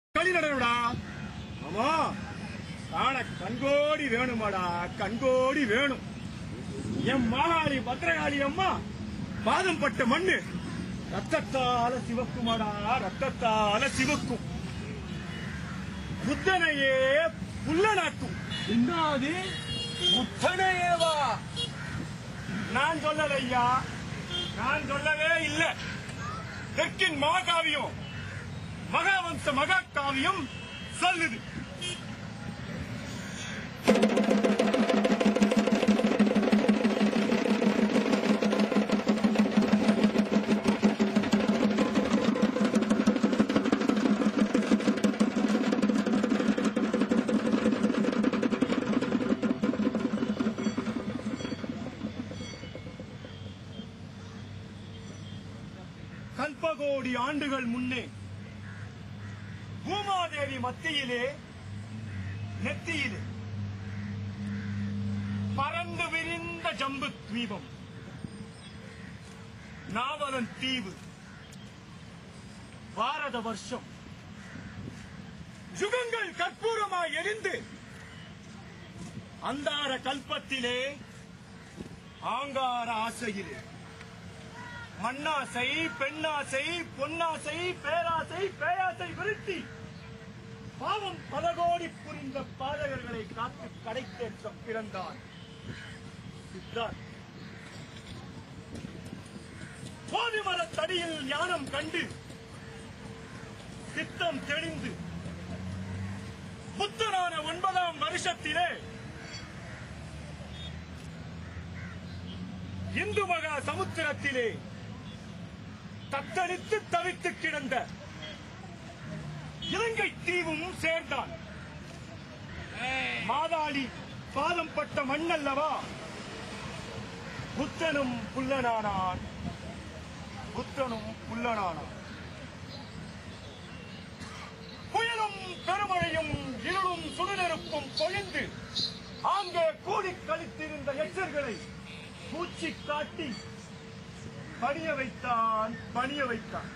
களி நடனடா ஆமா காண கண்கோடி வேணுமாடா கண்கோடி வேணும் என் மாகாளி பத்திரகாளி அம்மா பாதம் பட்ட மண்ணு ரத்தத்தால சிவக்குமாடா ரத்தத்தால சிவக்கும் புத்தனையே புல்லனாக்கும் என்னது முத்தனையேவா நான் சொல்லல ஐயா நான் சொல்லவே இல்ல தெற்கின் மகாகாவியம் மகாவம்ச மகாகாவியம் சொல்லுது கல்பகோடி ஆண்டுகள் முன்னே பூமாதேவி மத்தியிலே நெத்தியிலே பறந்து விரிந்த ஜம்பு தீபம் நாவலன் தீவு பாரத வருஷம் யுகங்கள் கற்பூரமாய் எரிந்து அந்தார கல்பத்திலே ஆங்கார ஆசையிலே மண்ணாசை பெண்ணாசை பொன்னாசை பேராசை பேயாசை விருத்தி பாவம் பல கோடி புரிந்த பாதகர்களை காத்து கடைத்தேற்ற பிறந்தார் சித்தார் போதிமர தடியில் ஞானம் கண்டு சித்தம் தெளிந்து புத்தரான ஒன்பதாம் வருஷத்திலே இந்து மகா சமுத்திரத்திலே தத்தளித்து தவித்து கிடந்த இலங்கை தீவும் சேர்ந்தான் மாதாளி பாதம் பட்ட மண்ணல்லவா புத்தனும் புல்லனானான் புத்தனும் புல்லனானான் புயலும் பெருமழையும் இருளும் சுடுநெருப்பும் பொழிந்து ஆங்கே கூடி கழித்திருந்த எச்சர்களை பூச்சி காட்டி பணிய வைத்தான் பணிய வைத்தான்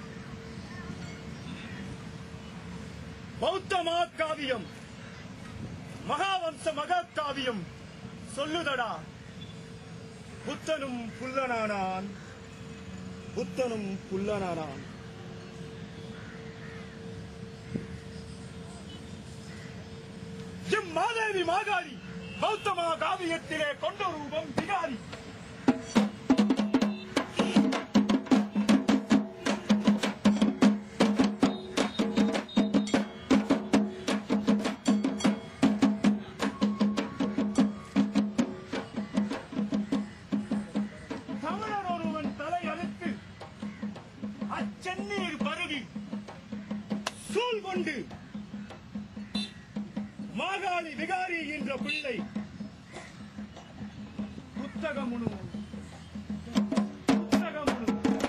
பௌத்த மகாகாவியம் மகாவம்ச மகாகாவியம் சொல்லுதடா புத்தனும் புல்லனானான் புத்தனும் புல்லனானான் எம் மாதேவி மாகாளி பௌத்த மகாகாவியத்திலே கொண்ட ரூபம் விகாரி தமிழர் ஒருவன் தலை அறுத்து அச்சென்னீர் பருகி சூழ் கொண்டு மாகாளி விகாரி என்ற பிள்ளை புத்தகமுனு புத்தகமுனு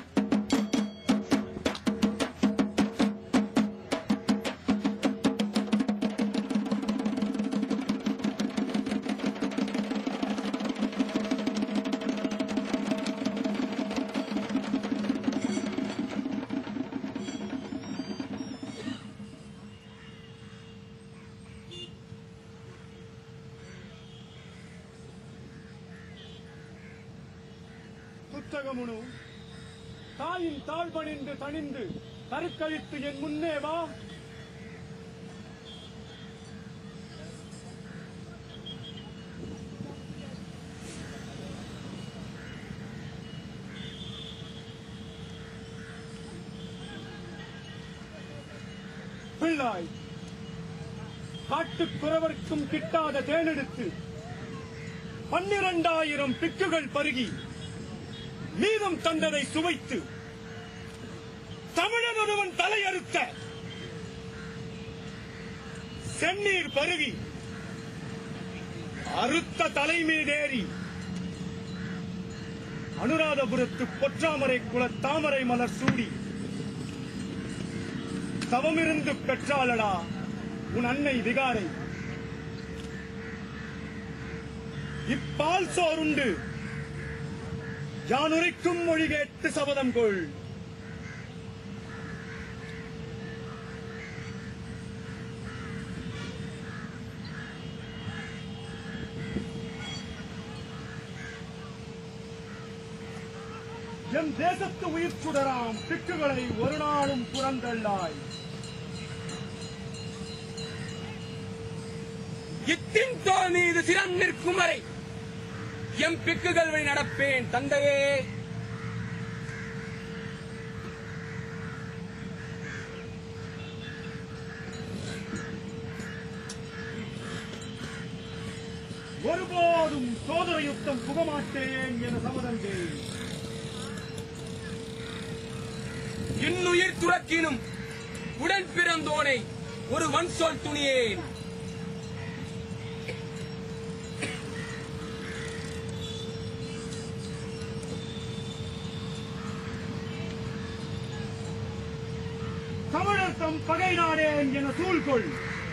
புத்தகமுனு தாயின் தாழ்பணிந்து தணிந்து கருக்கழித்து என் முன்னே வா பிள்ளாய் காட்டுக் குறவர்க்கும் கிட்டாத தேனெடுத்து பன்னிரண்டாயிரம் பிக்குகள் பருகி மீதம் தந்ததை சுவைத்து தமிழன் ஒருவன் தலையறுத்த செந்நீர் பருகி அறுத்த தலைமீதேறி அனுராதபுரத்து பொற்றாமரை குல தாமரை மலர் சூடி தவமிருந்து பெற்றாளடா உன் அன்னை விகாரை இப்பால் சோறுண்டு யானுரைக்கும் மொழி கேட்டு சபதம் கொள் என் தேசத்து உயிர் சுடராம் பிக்குகளை ஒரு நாளும் புறந்தள்ளாய் இத்தின் தோல் மீது சிரம் நிற்கும் வரை எம் பிக்குகள் வழி நடப்பேன் தந்தையே ஒருபோதும் சோதர யுத்தம் புகமாட்டேன் என சமதந்தேன் இன்னுயிர் துறக்கினும் உடன் பிறந்தோனை ஒரு வன் சொல் துணியேன் தமிழர் தம் பகை நாடேன் என சூழ்கொள்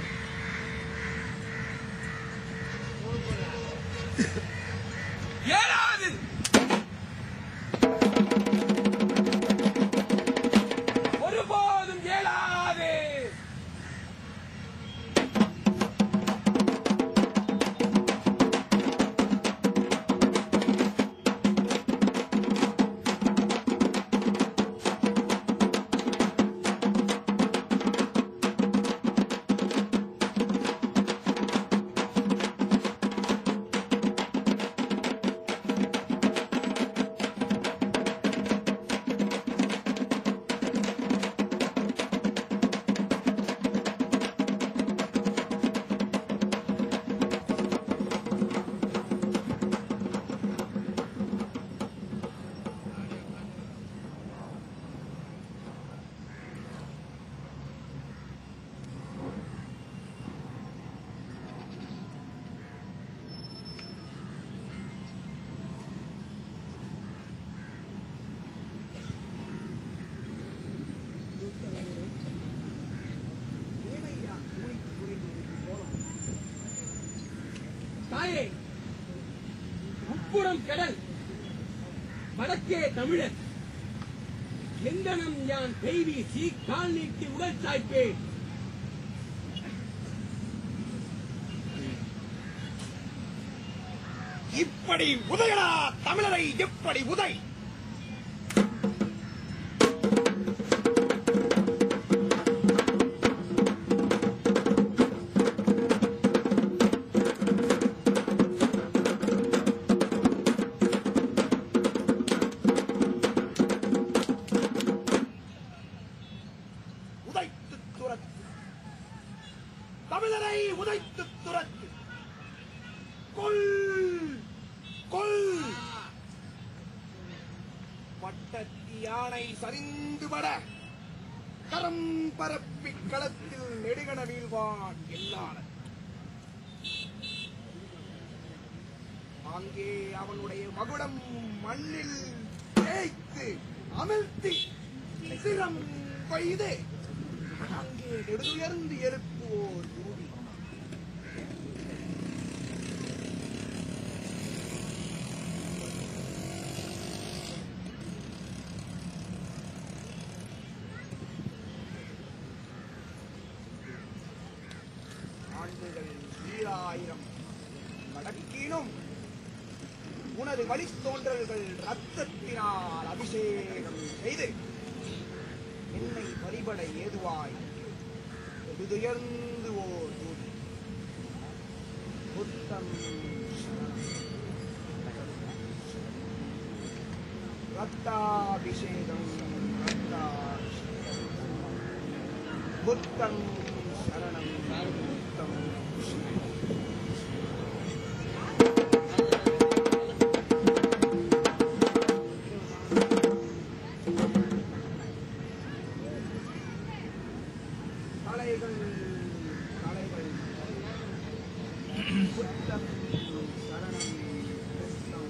ஏழாது ஒருபோதும் ஏழாது தாயே உட்புறம் கடல் வடக்கே தமிழர் எங்கனம் யான் பெய்வி சீ கால் நீட்டி உடல் சாய்ப்பேன் இப்படி உதயடா தமிழரை எப்படி உதை உதைத்து துரத்து தமிழரை உதைத்து துரத்து கொல் கொல் பட்டத்தி யானை சரிந்து பட கரம் பரப்பி களத்தில் நெடுகண வீழ்வான் எல்லாளன் அங்கே அவனுடைய மகுடம் மண்ணில் தேய்த்து அமிழ்த்தி சிரம் கொய்து அங்கே நெடுதுயர்ந்து எழுப்புவோர் யூதி ஆண்டுகள் ஈராயிரம் கடக்கினும் உனது வழித்தோன்றல்கள் ரத்தத்தினால் அபிஷேகம் செய்து என்னை வழிபட ஏதுவாய் எழுதுயர்ந்து ஓர் தூதி புத்தம் ரத்தாபிஷேகம் ரத்தாபிஷேகம் புத்தம் சரணம் புத்தம் சரணம் கலைகள் கலைகள் புத்தம் சரணம் புத்தம்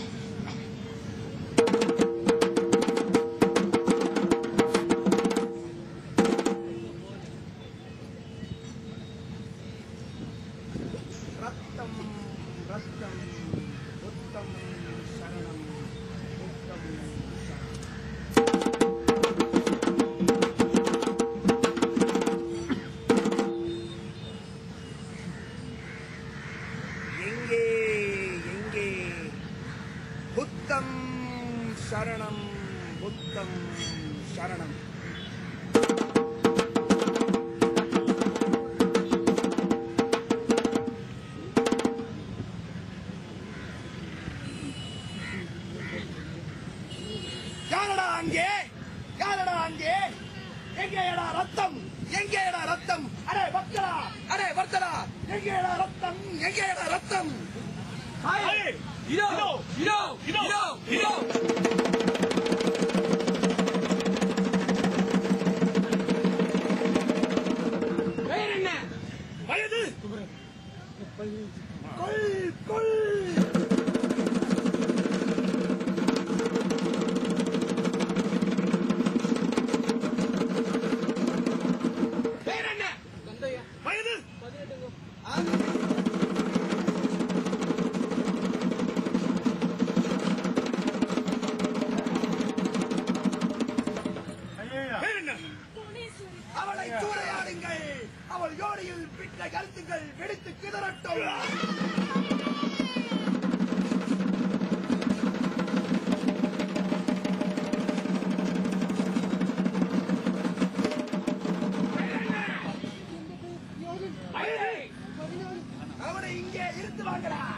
ரத்தம் ரத்தம் புத்தம் சரணம் புத்தம் சரணம் எங்கே எங்கே புத்தம் சரணம் எங்கேடா ரத்தம் எங்கேடா ரத்தம் ஹாய். இதோ இதோ இதோ இதோ பெயர் என்ன வயது கொல் கொல் பெயர் என்ன வயது பேர் என்ன அவளை சூறையாடுங்கள் அவள் யோடியில் பிட்ட கருத்துக்கள் வெடித்து கிதறட்டும் வயது அவனை இங்கே இருந்து வாங்கடா